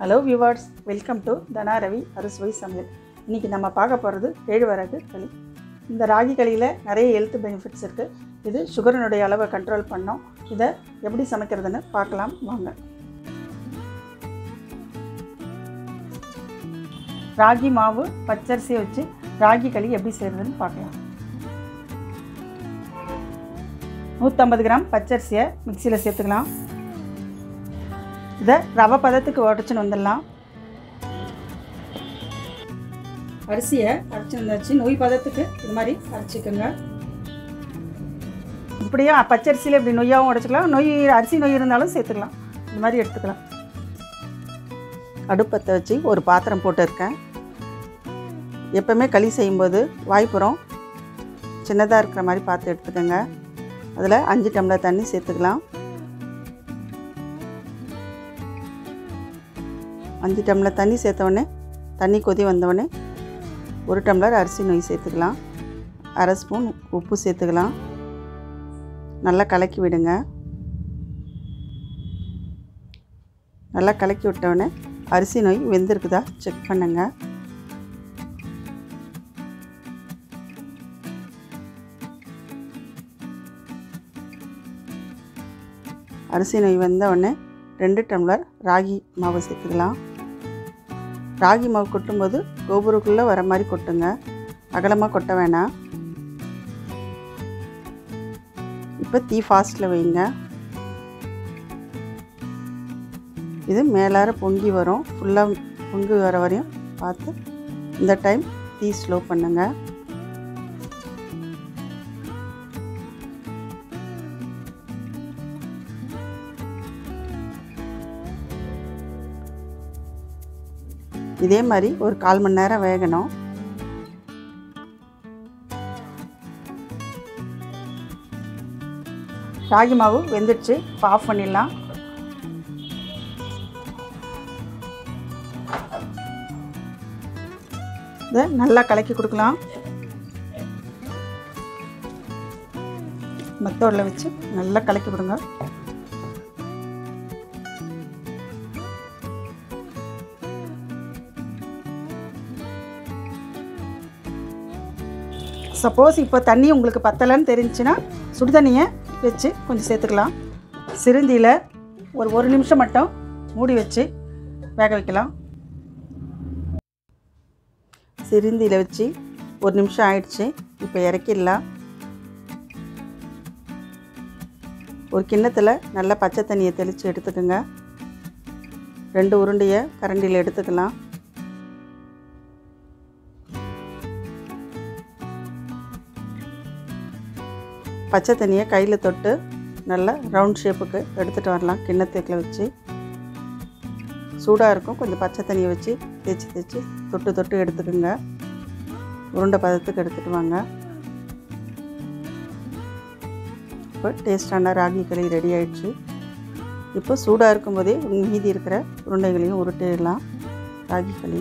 hello viewers welcome to Dhana Ravi அறுசுவை சமையல் இன்றைக்கி நம்ம பார்க்க போகிறது கேழ்வரகு களி இந்த ராகி களியில் நிறைய ஹெல்த் பெனிஃபிட்ஸ் இருக்குது இது சுகரினுடைய அளவை கண்ட்ரோல் பண்ணோம் இதை எப்படி சமைக்கிறதுன்னு பார்க்கலாம் வாங்க ராகி மாவு பச்சரிசியை வச்சு ராகி களி எப்படி செய்கிறதுன்னு பார்க்கலாம் நூற்றம்பது கிராம் பச்சரிசியை மிக்சியில் சேர்த்துக்கலாம் இதை ரவை பதத்துக்கு உடச்சின்னு வந்துடலாம் அரிசியை அரைச்சி வந்தாச்சு நொய் பதத்துக்கு இது மாதிரி அரைச்சிக்கோங்க இப்படியே பச்சரிசியில் இப்படி நொய்யாகவும் உடச்சிக்கலாம் நொய் அரிசி நொய் இருந்தாலும் சேர்த்துக்கலாம் இந்த மாதிரி எடுத்துக்கலாம் அடுப்பத்தை வச்சு ஒரு பாத்திரம் போட்டிருக்கேன் எப்போவுமே களி செய்யும்போது வாய்ப்புறம் சின்னதாக இருக்கிற மாதிரி பார்த்து எடுத்துக்கோங்க அதில் அஞ்சு டம்ளர் தண்ணி சேர்த்துக்கலாம் அஞ்சு டம்ளர் தண்ணி சேர்த்தவொடனே தண்ணி கொதி வந்தவொடனே ஒரு டம்ளர் அரிசி நொய் சேர்த்துக்கலாம் அரை ஸ்பூன் உப்பு சேர்த்துக்கலாம் நல்லா கலக்கி விடுங்க நல்லா கலக்கி விட்டவுடனே அரிசி நொய் வெந்திருக்குதா செக் பண்ணுங்க அரிசி நொய் வெந்த உடனே ரெண்டு டம்ளர் ராகி மாவு சேர்த்துக்கலாம் ராகி மாவு கொட்டும்போது கோபுருக்குள்ளே வர மாதிரி கொட்டுங்க அகலமாக கொட்ட வேணாம் இப்போ தீ ஃபாஸ்ட்டில் வைங்க இது மேலார பொங்கி வரும் ஃபுல்லாக பொங்கி வர வரையும் பார்த்து இந்த டைம் தீ ஸ்லோ பண்ணுங்கள் இதே மாதிரி ஒரு கால் மணி நேரம் வேகணும் ராகி மாவு வெந்துடுச்சு இப்போ ஆஃப் பண்ணிடலாம் இதை நல்லா கலக்கி கொடுக்கலாம் மெத்தோடில் வச்சு நல்லா கலக்கி விடுங்க சப்போஸ் இப்போ தண்ணி உங்களுக்கு பத்தலைன்னு தெரிஞ்சுன்னா சுடு தண்ணியை வச்சு கொஞ்சம் சேர்த்துக்கலாம் சிறுந்தியில் ஒரு ஒரு நிமிஷம் மட்டும் மூடி வச்சு வேக வைக்கலாம் சிறுந்தியில் வச்சு ஒரு நிமிஷம் ஆயிடுச்சு இப்போ இறக்கிடலாம் ஒரு கிண்ணத்தில் நல்லா பச்சை தண்ணியை தெளித்து எடுத்துக்கோங்க ரெண்டு உருண்டையை கரண்டியில் எடுத்துக்கலாம் பச்சை தண்ணியை கையில் தொட்டு நல்லா ரவுண்ட் ஷேப்புக்கு எடுத்துகிட்டு வரலாம் கிண்ணத்துக்கில் வச்சு சூடாக இருக்கும் கொஞ்சம் பச்சை தண்ணியை வச்சு தேய்ச்சி தேய்ச்சி தொட்டு தொட்டு எடுத்துக்கோங்க உருண்டை பதத்துக்கு எடுத்துகிட்டு வாங்க இப்போ டேஸ்டான ராகி களி ரெடி ஆயிடுச்சு இப்போ சூடாக இருக்கும்போதே மீதி இருக்கிற உருண்டைகளையும் உருட்டிடலாம் ராகி களி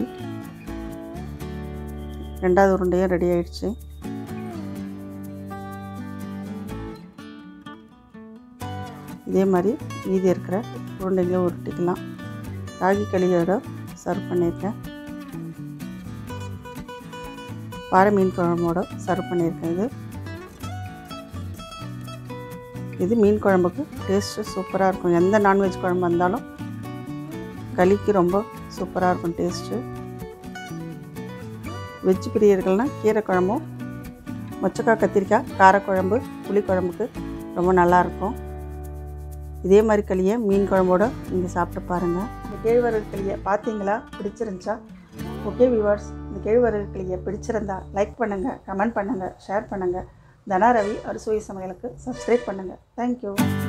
ரெண்டாவது உருண்டையும் ரெடி ஆயிடுச்சு இதே மாதிரி மீதி இருக்கிற உருண்டைகளை உருட்டிக்கலாம் ராகி களியோட சர்வ் பண்ணியிருக்கேன் வாழை மீன் குழம்போட சர்வ் பண்ணியிருக்கேன் இது இது மீன் குழம்புக்கு டேஸ்ட்டு சூப்பராக இருக்கும் எந்த நான்வெஜ் குழம்பு வந்தாலும் களிக்கு ரொம்ப சூப்பராக இருக்கும் டேஸ்ட்டு வெஜ் பிரியர்கள்னால் கீரை குழம்பும் மொச்சக்காய் கத்திரிக்காய் காரக்குழம்பு புளிக்குழம்புக்கு ரொம்ப நல்லாயிருக்கும் இதே மாதிரி களியை மீன் குழம்போட நீங்கள் சாப்பிட்டு பாருங்கள் இந்த கேழ்வரகு களியை பார்த்தீங்களா பிடிச்சிருந்துச்சா ஓகே வியூவர்ஸ் இந்த கேழ்வரகு களியை பிடிச்சிருந்தா லைக் பண்ணுங்கள் கமெண்ட் பண்ணுங்கள் ஷேர் பண்ணுங்கள் தனா ரவி அறுசுவை சமையலுக்கு சப்ஸ்கிரைப் பண்ணுங்கள் தேங்க்யூ